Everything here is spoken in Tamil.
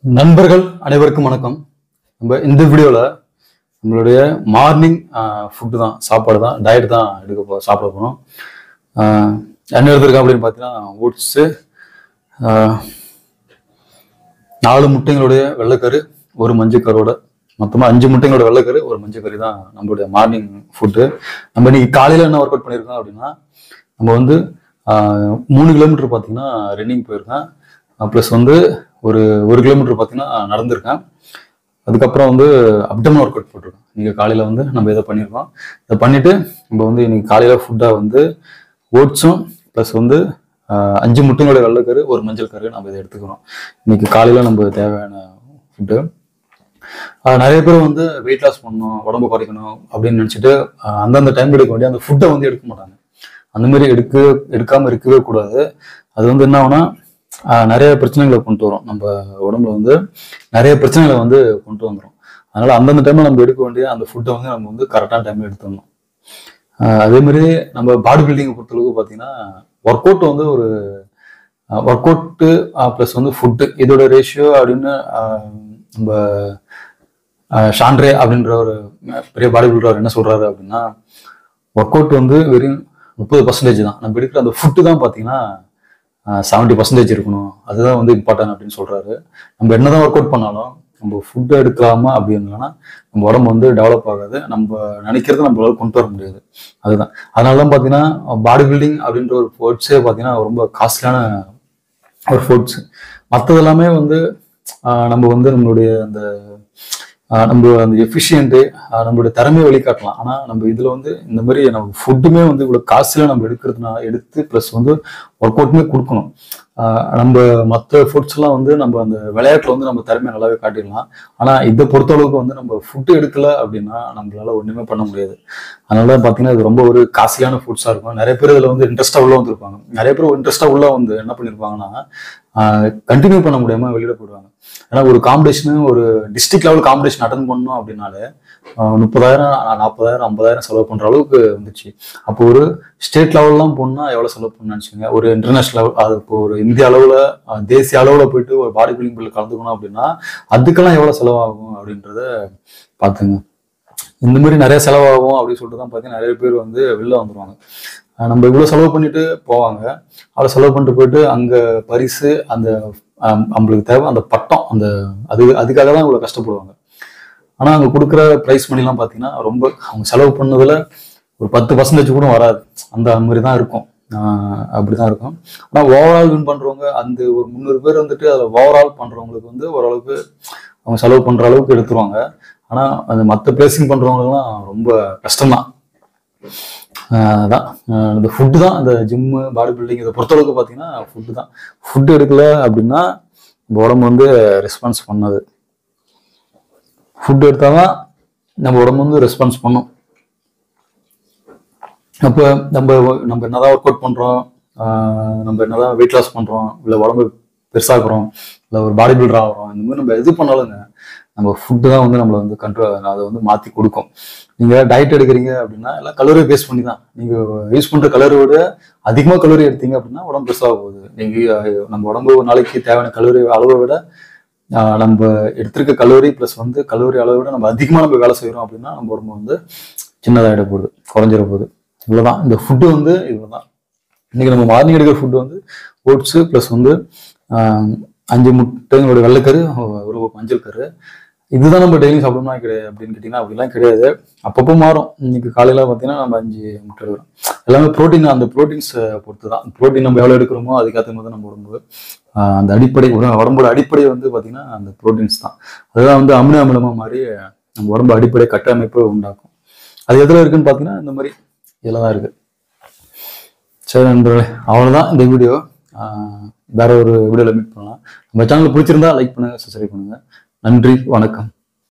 நண்பர்கள் அனைவருக்கும் வணக்கம் நம்ம இந்த வீடியோவில் நம்மளுடைய மார்னிங் ஃபுட்டு தான் சாப்பாடு தான் டயட் தான் எடுக்க போ சாப்பிட போகிறோம் என்ன எடுத்திருக்கேன் அப்படின்னு பார்த்தீங்கன்னா ஓட்ஸு நாலு முட்டைங்களுடைய வெள்ளைக்கரு ஒரு மஞ்சக்கரோட மொத்தமாக அஞ்சு முட்டைங்களோட வெள்ளைக்கரு ஒரு மஞ்சக்கறி தான் நம்மளுடைய மார்னிங் ஃபுட்டு நம்ம இன்னைக்கு காலையில் என்ன ஒர்க் அவுட் பண்ணியிருக்கோம் அப்படின்னா நம்ம வந்து ஆஹ், மூணு கிலோமீட்டர் பார்த்தீங்கன்னா ரன்னிங் போயிருக்கேன் ப்ளஸ் வந்து ஒரு ஒரு கிலோமீட்டர் பார்த்தீங்கன்னா நடந்திருக்கேன் அதுக்கப்புறம் வந்து அப்டமன் ஒர்க் அவுட் போட்டிருக்கேன் இன்னைக்கு காலையில் வந்து நம்ம இதை பண்ணியிருக்கோம் இதை பண்ணிட்டு நம்ம வந்து இன்னைக்கு காலையில் ஃபுட்டாக வந்து ஓட்ஸும் ப்ளஸ் வந்து ஆஹ், அஞ்சு முட்டைங்களோட வெள்ளைக்கரு ஒரு மஞ்சள் கரு நம்ம இதை எடுத்துக்கிறோம் இன்னைக்கு காலையில் நம்ம தேவையான ஃபுட்டு நிறைய பேர் வந்து வெயிட் லாஸ் பண்ணணும் உடம்பு குறைக்கணும் அப்படின்னு நினச்சிட்டு அந்தந்த டைம் எடுக்க வேண்டிய அந்த ஃபுட்டை வந்து எடுக்க மாட்டாங்க அந்த மாதிரி எடுக்க எடுக்காம இருக்கவே கூடாது அது வந்து என்ன ஆகும்னா ஆஹ் நிறைய பிரச்சனைகளை கொண்டு வரும் நம்ம உடம்புல வந்து நிறைய பிரச்சனைகளை வந்து கொண்டு வந்துடும் அதனால அந்தந்த டைம்ல நம்ம எடுக்க வேண்டிய அந்த ஃபுட்டை வந்து நம்ம வந்து கரெக்டான டைம்ல எடுத்துடணும் ஆஹ் அதே மாதிரி நம்ம பாடி பில்டிங்கை பொறுத்தளவுக்கு பார்த்தீங்கன்னா ஒர்க் அவுட் வந்து ஒரு ஒர்க் அவுட்டு ப்ளஸ் வந்து ஃபுட்டு இதோட ரேஷியோ அப்படின்னு ஆஹ் நம்ம ஆஹ் ஷாண்ட்ரே அப்படின்ற ஒரு பெரிய பாடி பில்டர் என்ன சொல்றாரு அப்படின்னா ஒர்க் அவுட் வந்து வெறும் முப்பது பர்சன்டேஜ் தான் நம்ம எடுக்கிற அந்த ஃபுட்டு தான் பார்த்தீங்கன்னா செவன்ட்டி பர்சன்டேஜ் இருக்கணும் அதுதான் வந்து இம்பார்ட்டன்ட் அப்படின்னு சொல்றாரு நம்ம என்னதான் ஒர்க் அவுட் பண்ணாலும் நம்ம ஃபுட்டு எடுக்கலாமா அப்படி இருந்தோம்னா நம்ம உடம்பு வந்து டெவலப் ஆகாது நம்ம நினைக்கிறத நம்மளால கொண்டு வர முடியாது அதுதான் அதனால தான் பார்த்தீங்கன்னா பாடி பில்டிங் அப்படின்ற ஒரு ஃபோர்ட்ஸே பார்த்தீங்கன்னா ரொம்ப காஸ்ட்லியான ஒரு ஃபுட்ஸ் மற்றது எல்லாமே வந்து ஆஹ் நம்ம வந்து நம்மளுடைய அந்த ஆஹ் நம்ம அந்த எஃபிஷியன்ட்டு நம்மளுடைய திறமையை வெளிக்காட்டலாம் ஆனால் நம்ம இதில் வந்து இந்த மாதிரி நம்ம ஃபுட்டுமே வந்து இவ்வளோ காசுல நம்ம எடுக்கிறதுனால எடுத்து ப்ளஸ் வந்து ஒர்க் அவுட்டுமே கொடுக்கணும் ஆஹ் நம்ம மற்ற ஃபுட்ஸ்லாம் வந்து நம்ம அந்த விளையாட்டில் வந்து நம்ம திறமையை நல்லாவே காட்டிடலாம் ஆனால் இதை பொறுத்தளவுக்கு வந்து நம்ம ஃபுட்டு எடுக்கல அப்படின்னா நம்மளால ஒன்றுமே பண்ண முடியாது அதனால பார்த்தீங்கன்னா இது ரொம்ப ஒரு காஸ்ட்லியான ஃபுட்ஸாக இருக்கும் நிறைய பேர் இதில் வந்து இன்ட்ரெஸ்ட்டாக உள்ள வந்திருப்பாங்க நிறைய பேர் இன்ட்ரெஸ்ட்டாக உள்ள வந்து என்ன பண்ணியிருப்பாங்கன்னா கண்டினியூ பண்ண முடியாம வெளியிட போயிடுவாங்க ஏன்னா ஒரு காம்படிஷனு ஒரு டிஸ்ட்ரிக்ட் லெவல் காம்படிஷன் அட்டன் பண்ணோம் அப்படின்னாலே ஆஹ் முப்பதாயிரம் நாற்பதாயிரம் ஐம்பதாயிரம் செலவு பண்ற அளவுக்கு வந்துச்சு அப்போ ஒரு ஸ்டேட் லெவல்லாம் போனா எவ்வளவு செலவு பண்ணு நினைச்சுங்க ஒரு இன்டர்நேஷனல் லெவல் அது இப்போ ஒரு இந்திய அளவுல ஆஹ் தேசிய அளவுல போயிட்டு ஒரு பாடி பில்டிங் பில் கலந்துக்கணும் அப்படின்னா அதுக்கெல்லாம் எவ்வளவு செலவாகும் அப்படின்றத பாத்துங்க இந்த மாதிரி நிறைய செலவாகும் அப்படின்னு சொல்லிட்டு தான் பார்த்தீங்கன்னா நிறைய பேர் வந்து வெளில வந்துருவாங்க ஆஹ் நம்ம இவ்வளோ செலவு பண்ணிட்டு போவாங்க அவ்வளோ செலவு பண்ணிட்டு போயிட்டு அங்கே பரிசு அந்த ஆஹ் நம்மளுக்கு தேவை அந்த பட்டம் அந்த அது அதுக்காக தான் இவ்வளோ கஷ்டப்படுவாங்க ஆனால் அங்கே கொடுக்குற ப்ரைஸ் மணிலாம் பார்த்தீங்கன்னா ரொம்ப அவங்க செலவு பண்ணதுல ஒரு பத்து பர்சன்டேஜ் கூட வராது அந்த மாதிரி தான் இருக்கும் ஆஹ் அப்படிதான் இருக்கும் ஆனால் ஓவரால் வின் பண்ணுறவங்க அந்த ஒரு முந்நூறு பேர் வந்துட்டு அதில் ஓவரால் பண்ணுறவங்களுக்கு வந்து ஓரளவுக்கு அவங்க செலவு பண்ணுற அளவுக்கு எடுத்துருவாங்க ஆனால் அந்த மற்ற பிளேசிங் பண்ணுறவங்களுக்குலாம் ரொம்ப கஷ்டம்தான் ஆஹ் அதான் ஆஹ் இந்த ஃபுட்டு தான் இந்த ஜிம்மு பாடி பில்டிங் இதை பொறுத்தளவுக்கு பார்த்தீங்கன்னா ஃபுட்டு தான் ஃபுட்டு எடுக்கல அப்படின்னா நம்ம உடம்பு வந்து ரெஸ்பான்ஸ் பண்ணாது ஃபுட் எடுத்தாதான் நம்ம உடம்பு வந்து ரெஸ்பான்ஸ் பண்ணும் அப்போ நம்ம நம்ம என்னதான் ஒர்க் அவுட் பண்ணுறோம் நம்ம என்னதான் வெயிட் லாஸ் பண்ணுறோம் இல்லை உடம்பு பெருசாக்குறோம் இல்லை ஒரு பாடி பில்டர் ஆகிறோம் இந்த மாதிரி நம்ம எது பண்ணாலுங்க நம்ம ஃபுட்டு தான் வந்து நம்மளை வந்து கண்ட்ரோல் அதை வந்து மாற்றி கொடுக்கும் நீங்கள் டயட் எடுக்கிறீங்க அப்படின்னா எல்லாம் கலோரி பேஸ் பண்ணி தான் நீங்கள் யூஸ் பண்ணுற கலரை விட அதிகமாக கலோரி எடுத்தீங்க அப்படின்னா உடம்பு பெருசாக போகுது நீங்கள் நம்ம உடம்பு ஒரு நாளைக்கு தேவையான கலோரி அளவை விட ஆஹ் நம்ம எடுத்திருக்க கலோரி ப்ளஸ் வந்து கலோரி அளவை விட நம்ம அதிகமாக நம்ம வேலை செய்கிறோம் அப்படின்னா நம்ம உடம்பு வந்து சின்னதாகிட போகுது குறைஞ்சிட போகுது இவ்வளோதான் இந்த ஃபுட்டு வந்து இவ்வளோதான் இன்னைக்கு நம்ம மார்னிங் எடுக்கிற ஃபுட்டு வந்து ஓட்ஸு ப்ளஸ் வந்து ஆஹ் அஞ்சு முட்டைங்களோட வெள்ளைக்கரு ஒரு மஞ்சள் கரு இதுதான் நம்ம டெய்லி சாப்பிடணும்னா கிடையாது அப்படின்னு கேட்டிங்கன்னா அப்படிலாம் கிடையாது அப்பப்போ மாறும் இன்னைக்கு காலையில் பார்த்தீங்கன்னா நம்ம அஞ்சு முட்டை எடுக்கிறோம் எல்லாமே ப்ரோட்டீன் அந்த ப்ரோட்டீன்ஸ் பொறுத்து தான் ப்ரோட்டீன் நம்ம எவ்வளோ எடுக்கிறோமோ அதுக்கேற்ற மாதிரி தான் நம்ம உடம்பு ஆஹ் அந்த அடிப்படை உட- உடம்போட அடிப்படை வந்து பார்த்தீங்கன்னா அந்த ப்ரோட்டீன்ஸ் தான் அதுதான் வந்து அமினோ அமிலமாக மாதிரி நம்ம உடம்பு அடிப்படை கட்டமைப்பு உண்டாக்கும் அது எதில் இருக்குன்னு பார்த்தீங்கன்னா இந்த மாதிரி இதில் தான் இருக்கு சரி நண்பர்களே அவ்வளோதான் இந்த வீடியோ வேற ஒரு வீடியோவில் மீட் பண்ணலாம் நம்ம சேனல் பிடிச்சிருந்தா லைக் பண்ணுங்க சப்ஸ்கிரைப் பண்ணுங்க நன்றி வணக்கம்